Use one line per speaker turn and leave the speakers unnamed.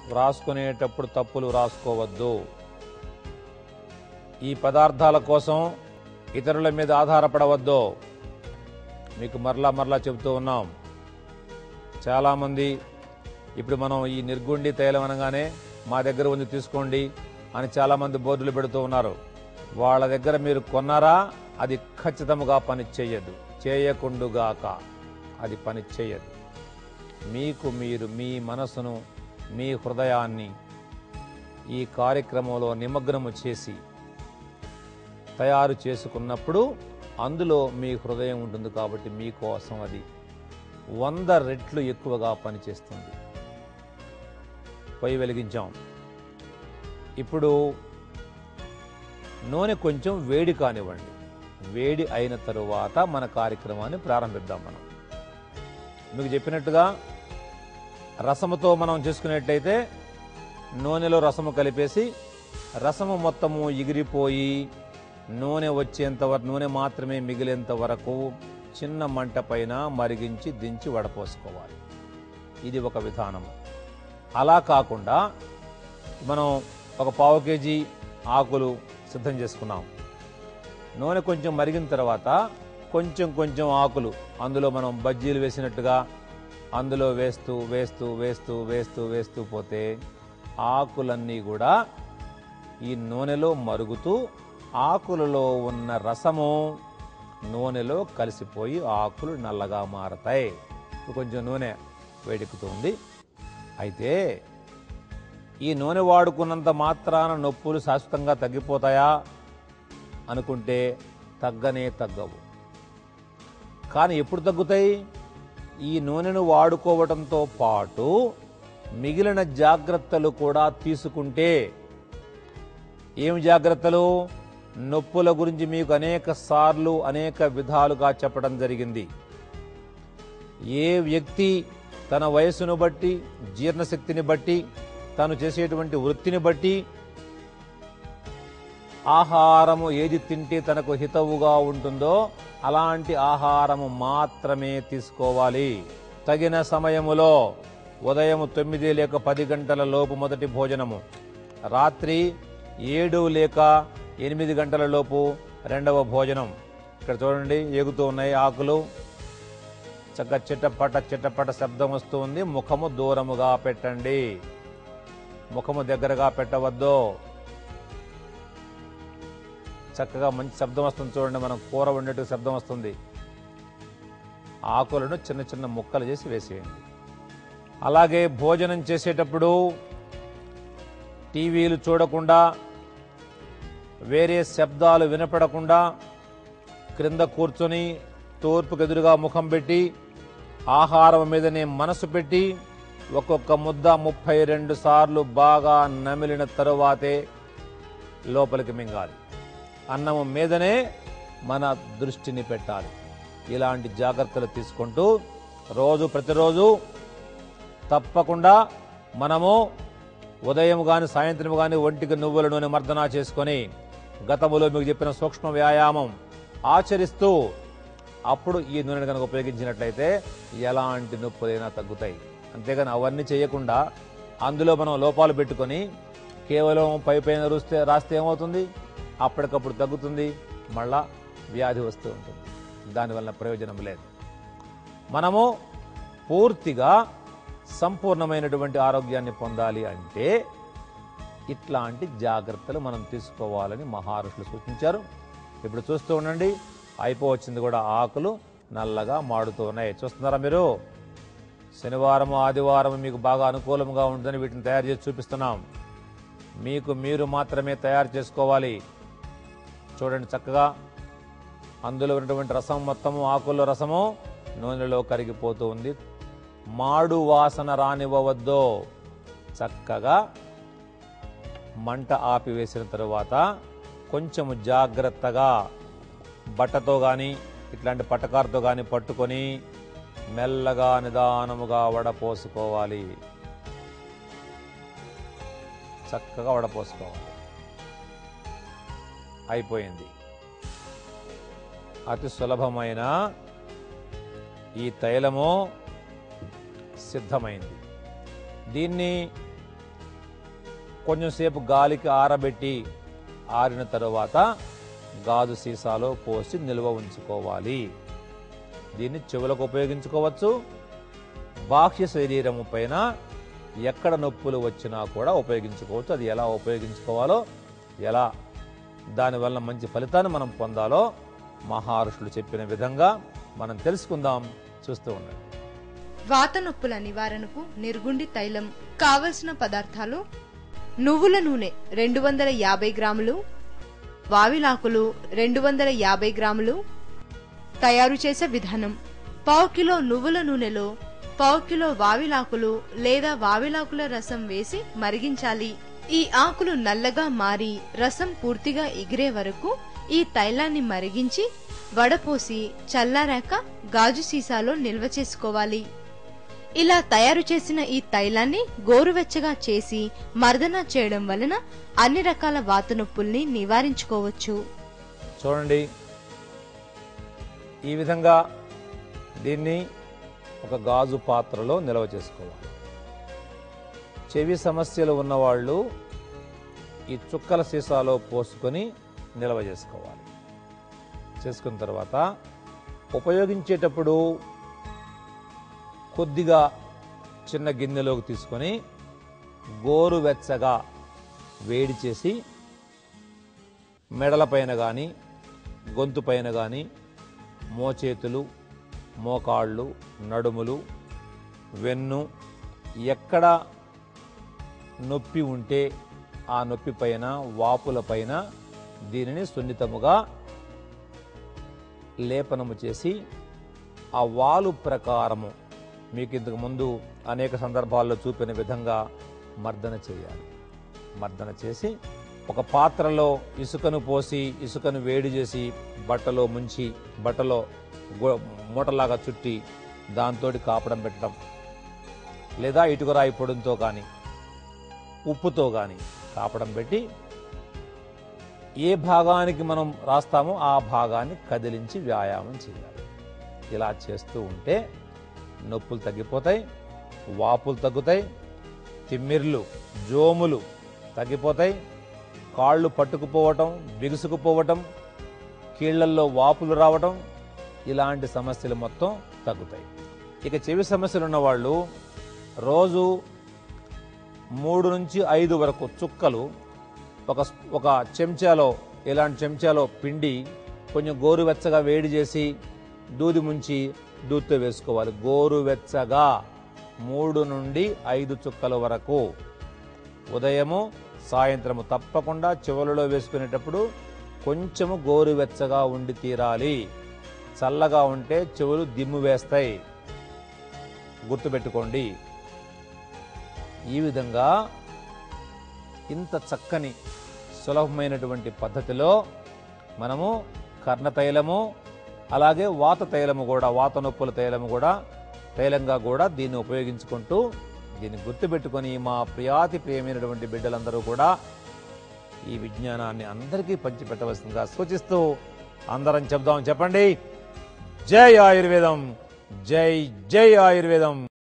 వ్రాసుకునేటప్పుడు తప్పులు వ్రాసుకోవద్దు ఈ పదార్థాల కోసం ఇతరుల మీద ఆధారపడవద్దు మీకు మరలా మరలా చెబుతూ ఉన్నాం చాలామంది ఇప్పుడు మనం ఈ నిర్గుండి తైలం అనగానే మా దగ్గర ఉంది తీసుకోండి అని చాలామంది బోర్డులు పెడుతూ ఉన్నారు వాళ్ళ దగ్గర మీరు కొన్నారా అది ఖచ్చితంగా పని చేయదు చేయకుండుగాక అది పని చేయదు మీకు మీరు మీ మనసును మీ హృదయాన్ని ఈ కార్యక్రమంలో నిమగ్నము చేసి తయారు చేసుకున్నప్పుడు అందులో మీ హృదయం ఉంటుంది కాబట్టి మీకోసం అది వంద రెట్లు ఎక్కువగా పనిచేస్తుంది పొయ్యి వెలిగించాం ఇప్పుడు నూనె కొంచెం వేడి కానివ్వండి వేడి అయిన తరువాత మన కార్యక్రమాన్ని ప్రారంభిద్దాం మనం మీకు చెప్పినట్టుగా రసముతో మనం చేసుకునేట్టయితే నూనెలో రసము కలిపేసి రసము మొత్తము ఎగిరిపోయి నూనె వచ్చేంత వరకు నూనె మాత్రమే మిగిలేంత వరకు చిన్న మంట పైన మరిగించి దించి వడపోసుకోవాలి ఇది ఒక విధానము అలా కాకుండా మనం ఒక పావు కేజీ ఆకులు సిద్ధం చేసుకున్నాం నూనె కొంచెం మరిగిన తర్వాత కొంచెం కొంచెం ఆకులు అందులో మనం బజ్జీలు వేసినట్టుగా అందులో వేస్తూ వేస్తూ వేస్తూ వేస్తూ వేస్తూ పోతే ఆకులన్నీ కూడా ఈ నూనెలో మరుగుతూ ఆకులలో ఉన్న రసము నూనెలో కలిసిపోయి ఆకులు నల్లగా మారతాయి ఇప్పుడు కొంచెం నూనె వేడెక్కుతుంది అయితే ఈ నూనె వాడుకున్నంత మాత్రాన నొప్పులు శాశ్వతంగా తగ్గిపోతాయా అనుకుంటే తగ్గనే తగ్గవు కానీ ఎప్పుడు తగ్గుతాయి ఈ నూనెను వాడుకోవడంతో పాటు మిగిలిన జాగ్రత్తలు కూడా తీసుకుంటే ఏమి జాగ్రత్తలు నొప్పుల గురించి మీకు అనేక సార్లు అనేక విధాలుగా చెప్పడం జరిగింది ఏ వ్యక్తి తన వయస్సును బట్టి జీర్ణశక్తిని బట్టి తను చేసేటువంటి వృత్తిని బట్టి ఆహారము ఏది తింటే తనకు హితవుగా ఉంటుందో అలాంటి ఆహారము మాత్రమే తీసుకోవాలి తగిన సమయములో ఉదయం తొమ్మిది లేక పది గంటల లోపు మొదటి భోజనము రాత్రి ఏడు లేక ఎనిమిది గంటల లోపు రెండవ భోజనం ఇక్కడ చూడండి ఎగుతూ ఉన్నాయి ఆకులు చక్క చిట్టపట చిట్టపట శబ్దం వస్తూ ఉంది ముఖము దూరముగా పెట్టండి ముఖము దగ్గరగా పెట్టవద్దు చక్కగా మంచి శబ్దం వస్తుంది చూడండి మనం కూర వండేట్టు శబ్దం వస్తుంది ఆకులను చిన్న చిన్న ముక్కలు చేసి వేసేయండి అలాగే భోజనం చేసేటప్పుడు టీవీలు చూడకుండా వేరే శబ్దాలు వినపడకుండా క్రింద కూర్చొని తూర్పుకు ఎదురుగా ముఖం పెట్టి ఆహారం మీదనే మనసు పెట్టి ఒక్కొక్క ముద్ద ముప్పై రెండు సార్లు బాగా నమిలిన తరువాతే లోపలికి మింగాలి అన్నము మీదనే మన దృష్టిని పెట్టాలి ఇలాంటి జాగ్రత్తలు తీసుకుంటూ రోజు ప్రతిరోజు తప్పకుండా మనము ఉదయం కానీ సాయంత్రం కానీ ఒంటికి నువ్వుల నూనె మర్దనా చేసుకొని గతములో మీకు చెప్పిన సూక్ష్మ వ్యాయామం ఆచరిస్తూ అప్పుడు ఈ నూనెను కనుక ఉపయోగించినట్లయితే ఎలాంటి నొప్పులైనా తగ్గుతాయి అంతేగాని అవన్నీ చేయకుండా అందులో మనం లోపాలు పెట్టుకొని కేవలం పై పైన రూస్తే రాస్తే ఏమవుతుంది అప్పటికప్పుడు తగ్గుతుంది మళ్ళా వ్యాధి వస్తూ ఉంటుంది దానివల్ల ప్రయోజనం లేదు మనము పూర్తిగా సంపూర్ణమైనటువంటి ఆరోగ్యాన్ని పొందాలి అంటే ఇట్లాంటి జాగ్రత్తలు మనం తీసుకోవాలని మహర్షులు సూచించారు ఇప్పుడు చూస్తూ ఉండండి అయిపోవచ్చింది కూడా ఆకులు నల్లగా మాడుతూ ఉన్నాయి చూస్తున్నారా మీరు శనివారం ఆదివారం మీకు బాగా అనుకూలంగా ఉంటుందని వీటిని తయారు చేసి చూపిస్తున్నాం మీకు మీరు మాత్రమే తయారు చేసుకోవాలి చూడండి చక్కగా అందులో ఉన్నటువంటి రసం మొత్తము ఆకుల్లో రసము నూనెలో కరిగిపోతూ ఉంది మాడు వాసన రానివ్వవద్దు చక్కగా మంట ఆపివేసిన తరువాత కొంచెము జాగ్రత్తగా బట్టతో కానీ ఇట్లాంటి పట్టకారుతో కానీ పట్టుకొని మెల్లగా నిదానముగా వడపోసుకోవాలి చక్కగా వడపోసుకోవాలి అయిపోయింది అతి సులభమైన ఈ తైలము సిద్ధమైంది దీన్ని కొంచెం సేపు గాలికి ఆరబెట్టి ఆరిన తరువాత గాజు సీసాలో పోసి నిల్వ ఉంచుకోవాలి దీన్ని చెవులకు ఉపయోగించుకోవచ్చు బాహ్య శరీరము పైన ఎక్కడ నొప్పులు వచ్చినా కూడా ఉపయోగించుకోవచ్చు అది ఎలా ఉపయోగించుకోవాలో ఎలా దానివల్ల మంచి ఫలితాన్ని మనం పొందాలో మహర్షులు చెప్పిన విధంగా మనం తెలుసుకుందాం చూస్తూ ఉండండి
వాత నొప్పుల నివారణకు నిర్గుండి తైలం కావలసిన పదార్థాలు నువ్వుల నూనె రెండు వందల యాభై గ్రాములు వావిలాకులు రెండు వందల యాభై గ్రాములు తయారు చేసే విధానం పావు కిలో నువ్వుల నూనెలో పావు కిలో వావిలాకులు లేదా వావిలాకుల రసం వేసి మరిగించాలి ఈ ఆకులు నల్లగా మారి రసం పూర్తిగా ఎగిరే వరకు ఈ తైలాన్ని మరిగించి వడపోసి చల్లారాక గాజు సీసాలో నిల్వ చేసుకోవాలి ఇలా తయారు చేసిన ఈ తైలాన్ని గోరువెచ్చగా చేసి మర్దన చేయడం వలన అన్ని రకాల వాత నొప్పుల్ని నివారించుకోవచ్చు
చూడండి ఈ విధంగా దీన్ని ఒక గాజు పాత్రలో నిల్వ చేసుకోవాలి చెవి సమస్యలు ఉన్నవాళ్ళు ఈ చుక్కల సీసాలో పోసుకొని నిల్వ చేసుకోవాలి చేసుకున్న తర్వాత ఉపయోగించేటప్పుడు కొద్దిగా చిన్న గిన్నెలోకి తీసుకొని గోరువెచ్చగా వేడి చేసి మెడల పైన కానీ గొంతు పైన కానీ మోచేతులు మోకాళ్ళు నడుములు వెన్ను ఎక్కడ నొప్పి ఉంటే ఆ నొప్పి పైన వాపుల పైన దీనిని సున్నితముగా లేపనము చేసి ఆ వాలు ప్రకారము మీకు ఇంతకు ముందు అనేక సందర్భాల్లో చూపిన విధంగా మర్దన చేయాలి మర్దన చేసి ఒక పాత్రలో ఇసుకను పోసి ఇసుకను వేడి చేసి బట్టలో ముంచి బట్టలో గో- మూటలాగా చుట్టి దాంతో కాపడం పెట్టడం లేదా ఇటుకరాయి పొడంతో కానీ ఉప్పుతో కానీ కాపడం పెట్టి ఏ భాగానికి మనం రాస్తామో ఆ భాగాన్ని కదిలించి వ్యాయామం చేయాలి ఇలా చేస్తూ ఉంటే నొప్పులు తగ్గిపోతాయి వాపులు తగ్గుతాయి తిమ్మిర్లు జోములు తగ్గిపోతాయి కాళ్ళు పట్టుకుపోవటం బిగుసుకుపోవటం కీళ్లల్లో వాపులు రావటం ఇలాంటి సమస్యలు మొత్తం తగ్గుతాయి ఇక చెవి సమస్యలు ఉన్నవాళ్ళు రోజు మూడు నుంచి ఐదు వరకు చుక్కలు ఒక ఒక చెంచాలో ఇలాంటి చెంచాలో పిండి కొంచెం గోరువెచ్చగా వేడి చేసి దూది ముంచి దూదితో వేసుకోవాలి గోరువెచ్చగా మూడు నుండి ఐదు చుక్కల వరకు ఉదయము సాయంత్రము తప్పకుండా చెవులలో వేసుకునేటప్పుడు కొంచెము గోరువెచ్చగా ఉండి తీరాలి చల్లగా ఉంటే చెవులు దిమ్ము వేస్తాయి గుర్తుపెట్టుకోండి ఈ విధంగా ఇంత చక్కని సులభమైనటువంటి పద్ధతిలో మనము కర్ణతైలము అలాగే వాత తైలము కూడా వాత నొప్పుల తైలము కూడా తైలంగా కూడా దీన్ని ఉపయోగించుకుంటూ దీన్ని గుర్తుపెట్టుకొని మా ప్రియాతి ప్రియమైనటువంటి బిడ్డలందరూ కూడా ఈ విజ్ఞానాన్ని అందరికీ పంచిపెట్టవలసిందిగా సూచిస్తూ అందరం చెప్దాం చెప్పండి జై ఆయుర్వేదం జై జై ఆయుర్వేదం